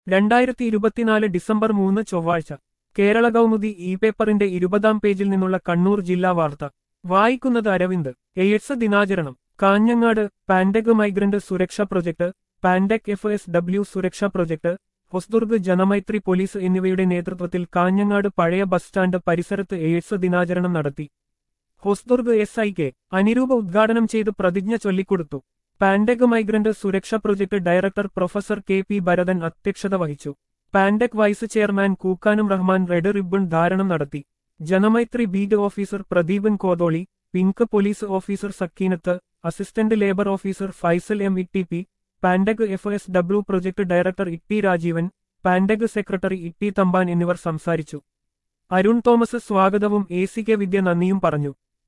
രണ്ടായിരത്തി ഇരുപത്തിനാല് ഡിസംബർ മൂന്ന് ചൊവ്വാഴ്ച കേരള കൗമുദി ഇ പേപ്പറിന്റെ ഇരുപതാം പേജിൽ നിന്നുള്ള കണ്ണൂർ ജില്ലാ വാർത്ത വായിക്കുന്നത് അരവിന്ദ് എയ്ഡ്സ് ദിനാചരണം Kanhangad Pandeg migrant Suraksha project Pandek F S W Suraksha project Hosdurg Janamaithri police എന്നിവയുടെ നേതൃത്വത്തിൽ കാഞ്ഞങ്ങാട് പഴയ ബസ് സ്റ്റാൻഡ് പരിസരത്ത് എയ്ഡ്സ് ദിനാചരണം നടത്തി Hosdurg S I K Anirupa ഉദ്ഘാടനം ചെയ്ത് പ്രതിജ്ഞ ചൊല്ലിക്കൊടുത്തു Pandek migrant Suraksha project director professor K P Bharathan അധ്യക്ഷത വഹിച്ചു പാൻഡെക് വൈസ് ചെയർമാൻ കൂക്കാനും റഹ്മാൻ റെഡ് റിബൺ ധാരണം നടത്തി Janamaithri beat officer Pradeepan Kotholi pink police officer Sakkeenath assistant labour officer Faisal M E T P Pandeg F S W project director E Rajeevan Pandeg secretary E Thampan എന്നിവർ സംസാരിച്ചു അരുൺ തോമസ് സ്വാഗതവും എ സി കെ വിദ്യ നന്ദിയും പറഞ്ഞു